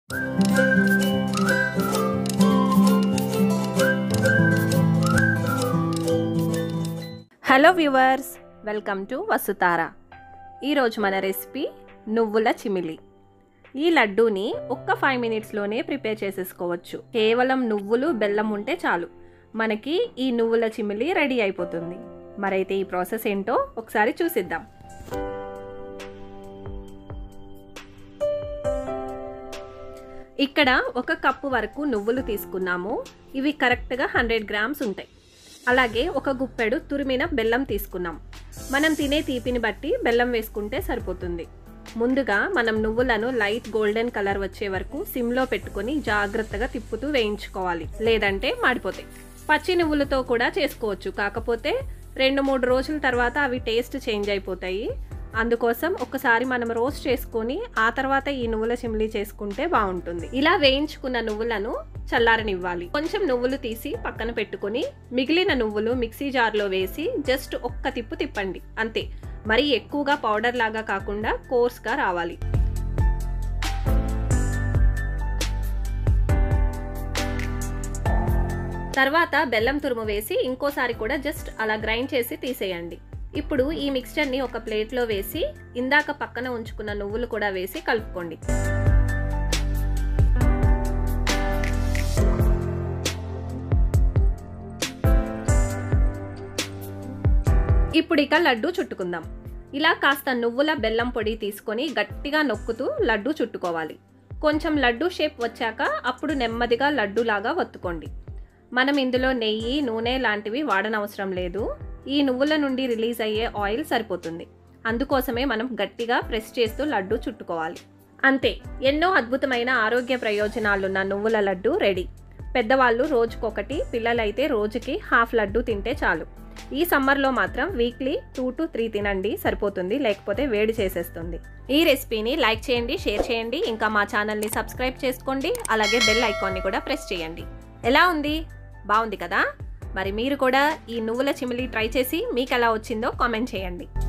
hello viewers welcome to Vasuthara ఈరోజు మన recipe నువ్వుల చిమిలి ఈ లడ్డూని ఒక్క ఫైవ్ మినిట్స్లోనే ప్రిపేర్ చేసేసుకోవచ్చు కేవలం నువ్వులు బెల్లం ఉంటే చాలు మనకి ఈ నువ్వుల చిమిలి రెడీ అయిపోతుంది మరైతే ఈ ప్రాసెస్ ఏంటో ఒకసారి చూసిద్దాం ఇక్కడ ఒక కప్పు వరకు నువ్వులు తీసుకున్నాము ఇవి కరెక్ట్గా హండ్రెడ్ గ్రామ్స్ ఉంటాయి అలాగే ఒక గుప్పెడు తురిమిన బెల్లం తీసుకున్నాం మనం తినే తీపిని బట్టి బెల్లం వేసుకుంటే సరిపోతుంది ముందుగా మనం నువ్వులను లైట్ గోల్డెన్ కలర్ వచ్చే వరకు సిమ్లో పెట్టుకొని జాగ్రత్తగా తిప్పుతూ వేయించుకోవాలి లేదంటే మాడిపోతాయి పచ్చి నువ్వులతో కూడా చేసుకోవచ్చు కాకపోతే రెండు మూడు రోజుల తర్వాత అవి టేస్ట్ చేంజ్ అయిపోతాయి అందుకోసం ఒకసారి మనం రోస్ట్ చేసుకొని ఆ తర్వాత ఈ నువ్వుల చిమ్లీ చేసుకుంటే బాగుంటుంది ఇలా వేయించుకున్న నువ్వులను చల్లారనివ్వాలి కొంచెం నువ్వులు తీసి పక్కన పెట్టుకొని మిగిలిన నువ్వులు మిక్సీ జార్లో వేసి జస్ట్ ఒక్క తిప్పు తిప్పండి అంతే మరీ ఎక్కువగా పౌడర్ లాగా కాకుండా కోర్స్గా రావాలి తర్వాత బెల్లం తురుము వేసి ఇంకోసారి కూడా జస్ట్ అలా గ్రైండ్ చేసి తీసేయండి ఇప్పుడు ఈ మిక్స్చర్ని ఒక ప్లేట్లో వేసి ఇందాక పక్కన ఉంచుకున్న నువ్వులు కూడా వేసి కలుపుకోండి ఇప్పుడు ఇక లడ్డు చుట్టుకుందాం ఇలా కాస్త నువ్వుల బెల్లం పొడి తీసుకొని గట్టిగా నొక్కుతూ లడ్డు చుట్టుకోవాలి కొంచెం లడ్డు షేప్ వచ్చాక అప్పుడు నెమ్మదిగా లడ్డులాగా వత్తుకోండి మనం ఇందులో నెయ్యి నూనె లాంటివి వాడనవసరం లేదు ఈ నువ్వుల నుండి రిలీజ్ అయ్యే ఆయిల్ సరిపోతుంది అందుకోసమే మనం గట్టిగా ప్రెస్ చేస్తూ లడ్డు చుట్టుకోవాలి అంతే ఎన్నో అద్భుతమైన ఆరోగ్య ప్రయోజనాలున్న నువ్వుల లడ్డు రెడీ పెద్దవాళ్ళు రోజుకొకటి పిల్లలైతే రోజుకి హాఫ్ లడ్డు తింటే చాలు ఈ సమ్మర్లో మాత్రం వీక్లీ టూ టు త్రీ తినండి సరిపోతుంది లేకపోతే వేడి చేసేస్తుంది ఈ రెసిపీని లైక్ చేయండి షేర్ చేయండి ఇంకా మా ఛానల్ని సబ్స్క్రైబ్ చేసుకోండి అలాగే బెల్ ఐకాన్ని కూడా ప్రెస్ చేయండి ఎలా ఉంది బాగుంది కదా మరి మీరు కూడా ఈ నువ్వుల చిమిలి ట్రై చేసి మీకు ఎలా వచ్చిందో కామెంట్ చేయండి